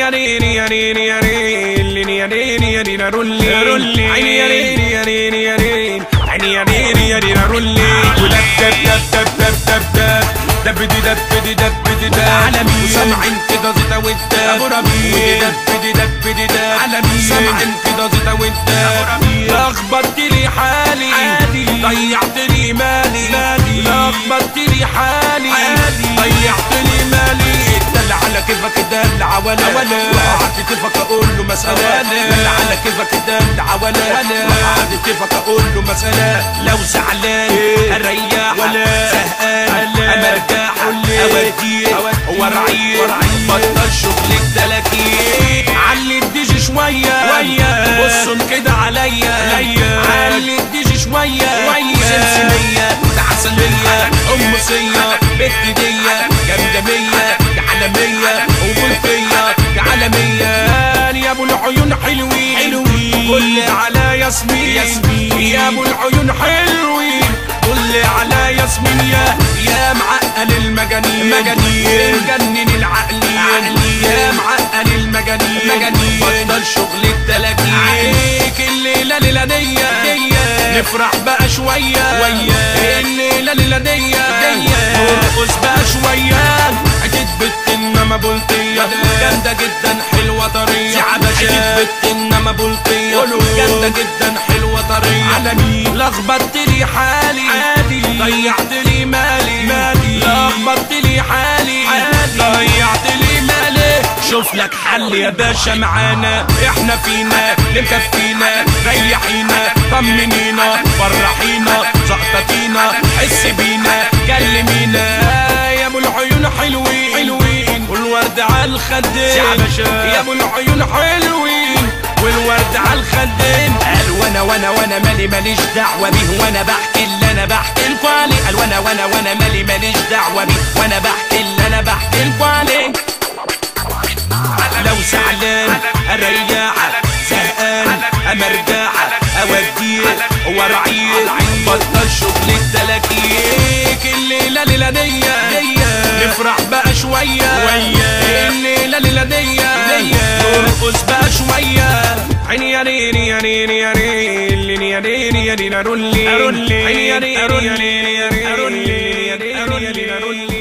يا ريني يا ريني يا ريني يا ريني يا ريني رولي رولي عيني يا ريني يا ريني يا ريني عيني يا ريني يا ريني رولي ودب دب دب دب دب دب دب دي دب دي دب دي دب عالمي وسامعين كده زيتا وانت ابو ربيع دب دي دب دي دب عالمي سامعين كده زيتا وانت لخبطت لي حالي ضيعت لي مالي لخبطت لي حالي ضيعت لي مالي دلع على كيفك دلع ولا ولا وقعدت كيفك اقول له مسألة دلع على كيفك دلع ولا وقعدت كيفك اقول له مسألة لو زعلان اريح زهقان انا ارتاح اوديه وارعيه بطل شغلك دلكيه علي الديجي شوية بصوا كده عليا علي الديجي شوية سمسمية عسلية ام صية بنت دية جامدة مية عالمية وملكية عالمية يا ابو العيون حلوين حلوين قول على ياسمين ياسمين يا ابو العيون حلوين قول على ياسمين يا يا معقل المجانين مجانين مجنن العقلين يا معقل المجانين مجانين بطل شغل التلاكين عليك الليلة ليلة دية نفرح بقى شوية ويا الليلة ليلة دية نرقص بقى شوية عدت بت انما بلطية جامدة جدا حلوة طرية عدت بت انما بلطية جامدة جدا حلوة طرية على مين لخبطت لي حالي ضيعت لي مالي لخبطت لي حالي ضيعت لي مالي شوف لك حل يا باشا معانا احنا فينا اللي مكفينا ريحينا طمنينا فرحينا زقطتينا حس بينا كلمينا يا ابو العيون حلوين حلوين والورد على الخدين يا ابو العيون حلوين والورد على الخدين قال وانا وانا وانا مالي ماليش دعوه بيه وانا بحكي اللي انا بحكي لكوا عليه قال وانا وانا وانا مالي ماليش دعوه بيه وانا بحكي اللي انا بحكي لكوا عليه لو زعلان اريح زهقان اما ارجع اوديه وارعيه بطل شغل التلاكيك الليله ليله دية نفرح بقى شويه الليله ليله دية نرقص بقى شويه عيني يا ريني يا ريني يا ريني يا ريني يا ريني رولي عيني يا ريني يا ريني يا ريني يا ريني يا ريني